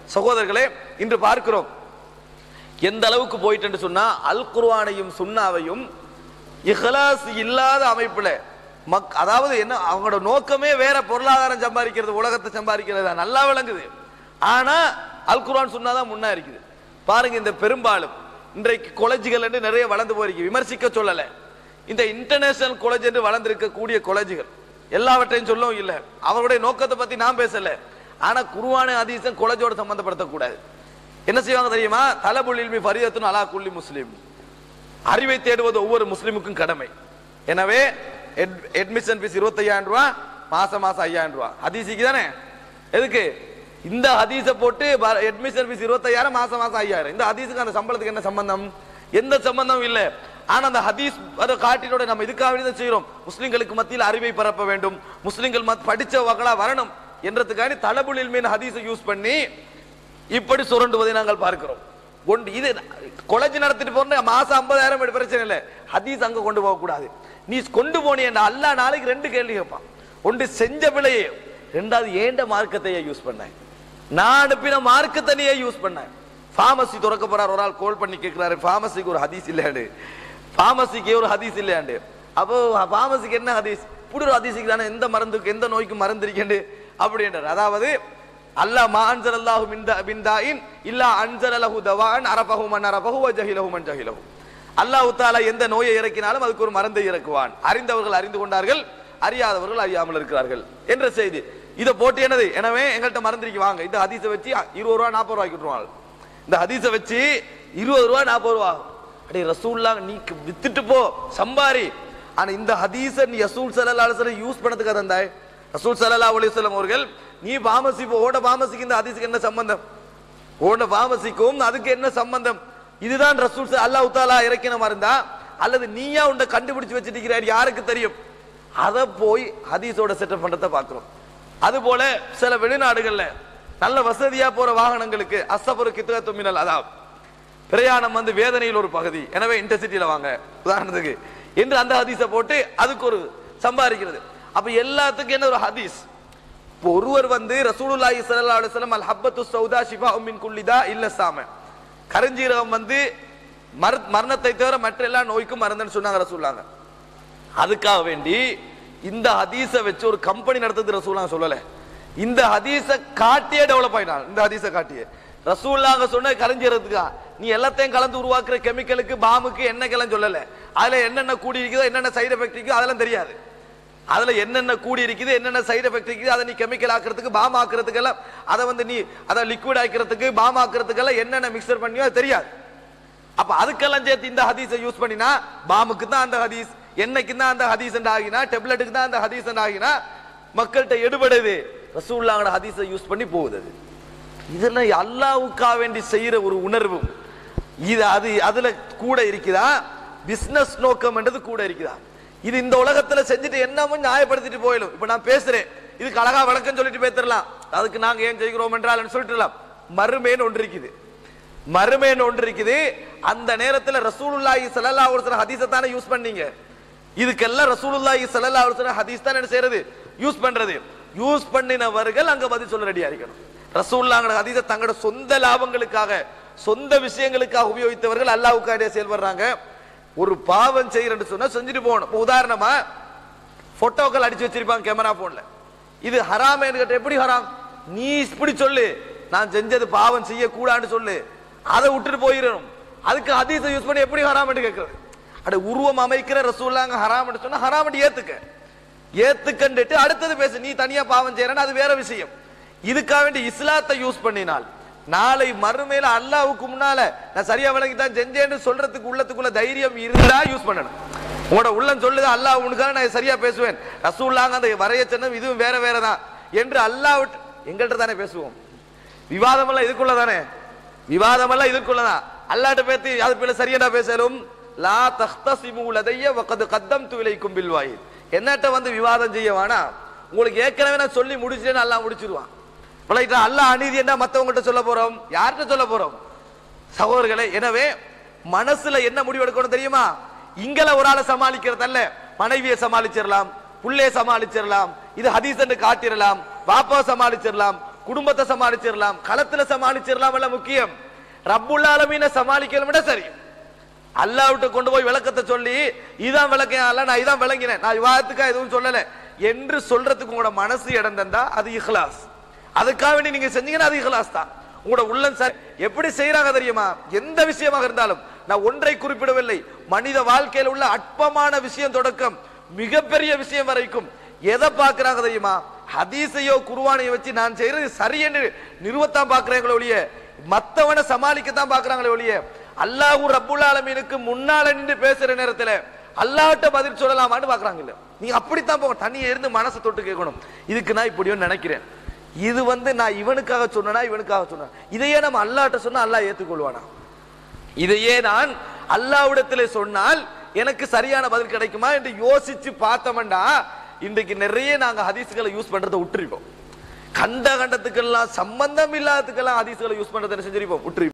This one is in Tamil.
சகோதரர்களே இன்று பார்க்கிறோம் எந்த அளவுக்கு போயிட்டு சொன்னா அல் குர்ஆனையும் சுன்னாவையும் இஹ்லாஸ் இல்லாத அமைப்புல மக் அதாவது என்ன அவங்களோட நோக்கமே வேற பொருளாதாரம் சம்பாதிக்கிறது உலகத்தை சம்பாதிக்கிறது தான். நல்லா விளங்குது ஆனா அல் குர்ஆன் சுன்னா தான் முன்னா இருக்குது பாருங்க இந்த பெரும்பாலும் இன்றைக்கு காலேஜுகள் என்று நிறைய வளர்ந்து போயிருக்கு விமர்சிக்க சொல்லல இந்த இன்டர்நேஷனல் காலேஜ் என்று வளர்ந்திருக்கக்கூடிய காலேஜுகள் எல்லாவற்றையும் சொல்லவும் இல்லை அவருடைய நோக்கத்தை பத்தி நான் பேசல ஆனா குருவான ஹதீஸும் காலேஜோட சம்பந்தப்படுத்தக்கூடாது என்ன செய்வாங்க தெரியுமா தலபுல் இல்மி ஃபரியத்துன் அலா குல்லி முஸ்லிம் அறிவை தேடுவது ஒவ்வொரு முஸ்லிமுக்கும் கடமை எனவே அட்மிஷன் ஃபீஸ் இருபத்தையாயிரம் ரூபாய் மாசம் மாசம் ஐயாயிரம் ரூபாய் ஹதீஸுக்கு தானே எதுக்கு இந்த ஹதீஸை போட்டு அட்மிஷன் ஃபீஸ் இருபத்தையாயிரம் மாசம் மாசம் ஐயாயிரம் இந்த ஹதீஸுக்கு அந்த சம்பளத்துக்கு என்ன சம்பந்தம் எந்த சம்பந்தமும் இல்ல ஆனா அந்த ஹதீஸ் அதை காட்டினோட நம்ம இதுக்காக வேண்டி தான் செய்கிறோம் முஸ்லிம்களுக்கு மத்தியில் அறிவை பரப்ப வேண்டும் முஸ்லிம்கள் மத் படிச்ச வகளா வரணும் என்றதுக்காண்டி தலபுல் இல்மின் ஹதீஸை யூஸ் பண்ணி இப்படி சுரண்டுவதை நாங்கள் பார்க்கிறோம் ஒன்று இது கொலைஜ் நடத்திட்டு போன மாசம் ஐம்பதாயிரம் எடு பிரச்சனை இல்லை ஹதீஸ் அங்க கொண்டு போக கூடாது நீ கொண்டு போனீன்னா அல்லா நாளைக்கு ரெண்டு கேள்வி கேட்பான் ஒன்று செஞ்ச பிழையே ரெண்டாவது ஏண்ட மார்க்கத்தையே யூஸ் பண்ண நான் அனுப்பின மார்க்கத்தை நீயே யூஸ் பண்ண ஃபார்மசி திறக்க போறார் ஒரு ஆள் கால் பண்ணி கேட்கிறாரு ஃபார்மசிக்கு ஒரு ஹதீஸ் இல்லையாண்டு ஃபார்மசிக்கு ஒரு ஹதீஸ் இல்லையாண்டு அப்போ ஃபார்மசிக்கு என்ன ஹதீஸ் இப்படி ஒரு ஹதீஸுக்கு தானே எந்த மருந்துக்கு எந்த நோய்க்கு மருந்து இருக்கேண்டு அப்படின்றார் அதாவது அல்லாஹ் மா அன்சல் அல்லாஹு மின் தா மின் தாயின் இல்லா அன்சல் அலஹு தவான் அரபஹு மன் அரபஹு வ ஜஹிலஹு மன் ஜஹிலஹு அல்லாஹ் தஆலா எந்த நோயை இறக்கினாலும் அதுக்கு ஒரு மருந்தை இறக்குவான் அறிந்தவர்கள் அறிந்து கொண்டார்கள் அறியாதவர்கள் அறியாமல் இருக்கிறார்கள் என்ற செய்தி இதை போட்டு என்னது எனவே எங்கள்கிட்ட மறந்துருக்கு வாங்க இந்த ஹதீஸை வச்சு இருபது ரூபா நாற்பது ரூபாய்க்கு விட்டுருவாங்க இந்த ஹதீஸை வச்சு இருபது ரூபா நாற்பது ரூபா ஆகும். அடே ரசூல்லா நீ வித்துட்டு போ சம்பாரி ஆனா இந்த ஹதீஸை நீ ரசூல் ஸல்லல்லாஹு அலைஹி வஸல்லம் யூஸ் பண்ணதுக்கு தந்தாய் ரசூல் ஸல்லல்லாஹு அலைஹி வஸல்லம் அவர்கள் நீ பாமசி போ ஓட பாமசிக்கு இந்த ஹதீஸுக்கு என்ன சம்பந்தம் ஓட பாமசிக்கும் அதுக்கு என்ன சம்பந்தம் இதுதான் ரசூல் ஸ- அல்லாஹ் தாலா இறக்கின மருந்தா அல்லது நீயா உன்னை கண்டுபிடிச்சு வச்சிருக்கிறார் யாருக்கு தெரியும் அதை போய் ஹதீஸோட செட்டப் பண்றதை பார்க்கிறோம் அதுபோல சில வெளிநாடுகள்ல நல்ல வசதியா போற வாகனங்களுக்கு அசபரு கித்துகத்து மினல் அதாப் பிரயாணம் வந்து வேதனையில் ஒரு பகுதி எனவே இன்டர்சிட்டியில வாங்க உதாரணத்துக்கு என்று அந்த ஹதீஸை போட்டு அதுக்கு ஒரு சம்பாதிக்கிறது அப்ப எல்லாத்துக்கும் என்ன ஒரு ஹதீஸ் இப்போ ஒருவர் வந்து ரசூலுல்லாஹி ஸல்லல்லாஹு அலைஹி வஸல்லம் அல் ஹப்பத்து சௌதா ஷிஃபா மின் குல்லிதா இல்ல சாம கருஞ்சீரகம் வந்து மரு மரணத்தை தவிர மற்ற எல்லா நோய்க்கும் மருந்துன்னு சொன்னாங்க ரசூலுல்லாங்க அதுக்காக வேண்டி இந்த ஹதீஸை வச்சு ஒரு கம்பெனி நடத்துறது ரசூலுல்லாஹ் சொல்லல இந்த ஹதீஸை காட்டியே டெவலப் ஆயினான் இந்த ஹதீஸை காட்டியே ரசூலுல்லாஹ் சொன்ன கரைஞ்சிறதுக்கா நீ எல்லாத்தையும் கலந்து உருவாக்குற கெமிக்கலுக்கு பாமுக்கு என்ன கிளம் சொல்லல அதுல என்னென்ன கூடி இருக்குதோ என்னென்ன சைடு எஃபெக்ட் இருக்குதோ அதெல்லாம் தெரியாது அதுல என்னென்ன கூடி இருக்குது என்னென்ன சைடு எஃபெக்ட் இருக்குது அதை நீ கெமிக்கல் ஆக்குறதுக்கு பாம் ஆக்குறதுக்கெல்லாம் அதை வந்து நீ அதை லிக்விட் ஆக்கிறதுக்கு பாம் ஆக்குறதுக்கெல்லாம் என்னென்ன மிக்சர் பண்ணியோ அது தெரியாது அப்ப அதுக்கெல்லாம் சேர்த்து இந்த ஹதீஸை யூஸ் பண்ணினா பாமுக்கு தான் அந்த ஹதீஸ் எண்ணெய்க்கு தான் அந்த ஹதீஸ் ஆகினா டெப்லெட்டுக்கு தான் அந்த ஹதீஸ் ஆகினா மக்கள்கிட்ட எடுபடுது ரசூல்லாங்கட ஹதீஸை யூஸ் பண்ணி போகுது அது இதெல்லாம் அல்லாவுக்கா வேண்டி செய்யற ஒரு உணர்வும் இது அது அதுல கூட இருக்குதா பிசினஸ் நோக்கம் என்றது கூட இருக்குதா இது இந்த உலகத்துல செஞ்சுட்டு என்னமும் நியாயப்படுத்திட்டு போயிடும் இப்ப நான் பேசுறேன் இதுக்கு அழகா விளக்கம் சொல்லிட்டு பேத்துடலாம் அதுக்கு நாங்க ஏன் செய்கிறோம் என்றால் சொல்லிட்டுலாம் மறுமேன்னு ஒன்று இருக்குது மறுமேன் ஒன்று இருக்குது அந்த நேரத்துல ரசூலுல்லாஹி ஸல்லல்லாஹு அலைஹி வஸல்லம் ஹதீஸை தானே யூஸ் பண்ணீங்க இதுக்கெல்லாம் ரசூலுல்லாஹி ஸல்லல்லாஹு அலைஹி வஸல்லம் ஹதீஸ் தான் என்ன செய்யறது யூஸ் பண்றது யூஸ் பண்ணினவர்கள் அங்க பதில் சொல்ல ரெடியா இருக்கணும் ரசூலுல்லாஹோட ஹதீஸை தங்களோட சொந்த லாபங்களுக்காக சொந்த விஷயங்களுக்காக உபயோகித்தவர்கள் அல்லாஹ்வுக்காக செயல்படுறாங்க ஒரு பாவம் செய்யறேன்னு சொன்னா செஞ்சுட்டு போகணும் இப்ப உதாரணமா போட்டோக்கள் அடிச்சு வச்சிருப்பாங்க கேமரா போன்ல இது ஹராமேன்னு கேட்ட எப்படி ஹராம் நீ இப்படி சொல்லு நான் செஞ்சது பாவம் செய்யக்கூடாதுன்னு சொல்லு அதை விட்டுட்டு போயிடணும் அதுக்கு ஹதீஸை யூஸ் பண்ணி எப்படி ஹராம்னு கேட்கறது அட உருவம் அமைக்கிற ரசூல்லாங்க ஹராம்னு சொன்னா ஹராம்னு ஏத்துக்க ஏத்துக்கண்டுட்டு அடுத்தது பேசு நீ தனியா பாவம் செய்யறன்னு அது வேற விஷயம் இதுக்காக வேண்டி இஸ்லாத்தை யூஸ் பண்ணினால் நாளை மறுமையில அல்லாஹ்வுக்கு முன்னால நான் சரியா விளங்கி தான் செஞ்சேன்னு சொல்றதுக்கு உள்ளத்துக்குள்ள தைரியம் இருந்தா யூஸ் பண்ணணும் உங்களோட உள்ளம் சொல்லுது அல்லாஹ் உனக்காக நான் சரியா பேசுவேன் ரசூல்லாங்க அந்த வரைய சொன்னது இதுவும் வேற வேற தான் என்று அல்லாஹ் விட்டு எங்கள்கிட்ட தானே பேசுவோம் விவாதம் எல்லாம் இதுக்குள்ள தானே விவாதம் எல்லாம் இதுக்குள்ளதான் அல்லாட்ட பேத்தி அது பிள்ளை சரியா பேசலும் லா தஹ்தசிமு லதைய வகது கத்தம் துவிலைக்கும் பில்வாயில் என்னட்ட வந்து விவாதம் செய்ய வேணாம் உங்களுக்கு ஏற்கனவே நான் சொல்லி முடிச்சிட்டேன்னு அல்லாஹ் முடிச்சிருவான் பிள்ளைட்டா அல்லாஹ் அநீதி என்ன மத்தவங்ககிட்ட சொல்ல போறோம் யார்கிட்ட சொல்ல போறோம் சகோதரர்களே எனவே மனசுல என்ன முடிவு எடுக்கணும் தெரியுமா இங்கல ஒரு ஆளை சமாளிக்கிறதல்ல மனைவியை சமாளிச்சிடலாம் புள்ளைய சமாளிச்சிடலாம் இது ஹதீஸ் என்று காட்டிடலாம் பாப்பா சமாளிச்சிடலாம் குடும்பத்தை சமாளிச்சிடலாம் களத்துல சமாளிச்சிடலாம் எல்லாம் முக்கியம் ரப்புல் ஆலமீனை சமாளிக்கணும் விட சரி அல்லாஹ்விட்ட கொண்டு போய் விளக்கத்தை சொல்லி இதான் விளக்கம் அல்ல நான் இதான் விளங்கினேன் நான் விவாதத்துக்கா எதுவும் சொல்லல என்று சொல்றதுக்கு உங்களோட மனசு இடம் தந்தா அது இஹ்லாஸ் அதுக்காக வேண்டி நீங்க செஞ்சீங்கன்னா அது இஹ்லாஸ் தான் உங்களோட உள்ளம் சார் எப்படி செய்யறாங்க தெரியுமா எந்த விஷயமாக இருந்தாலும் நான் ஒன்றை குறிப்பிடவில்லை மனித வாழ்க்கையில் உள்ள அற்பமான விஷயம் தொடக்கம் மிகப்பெரிய விஷயம் வரைக்கும் எதை பார்க்கறாங்க தெரியுமா ஹதீஸையோ குர்ஆனையோ வச்சு நான் செய்யறது சரி என்று நிறுவத்தான் பார்க்கறாங்களே ஒழிய மத்தவனை சமாளிக்கத்தான் பார்க்கறாங்களே ஒழிய அல்லாஹ் ரப்புல் ஆலமீனுக்கு முன்னால நின்று பேசுற நேரத்துல அல்லாஹ்ட்ட பதில் சொல்லலாமான்னு பார்க்கறாங்க இல்ல நீங்க அப்படித்தான் போங்க தனியா இருந்து மனசை தொட்டு கேட்கணும் இதுக்கு நான் இப்படியோ நினைக்கிறேன் இது வந்து நான் இவனுக்காக சொன்னனா இவனுக்காக சொன்னேன் இதையே நம்ம அல்லாஹ்ட்ட சொன்னா அல்லாஹ் ஏத்துக்கொள்வானா இதையே நான் அல்லாஹ்விடத்திலே சொன்னால் எனக்கு சரியான பதில் கிடைக்குமா என்று யோசிச்சு பார்த்தோம்டா இன்றைக்கு நிறைய நாங்க ஹதீஸ்களை யூஸ் பண்றதை விட்டுருப்போம் கண்ட கண்டத்துக்கெல்லாம் சம்பந்தம் இல்லாததுக்கெல்லாம் ஹதீஸ்களை யூஸ் பண்றதை என்ன செஞ்சிருப்போம் விட்டுருப்போம்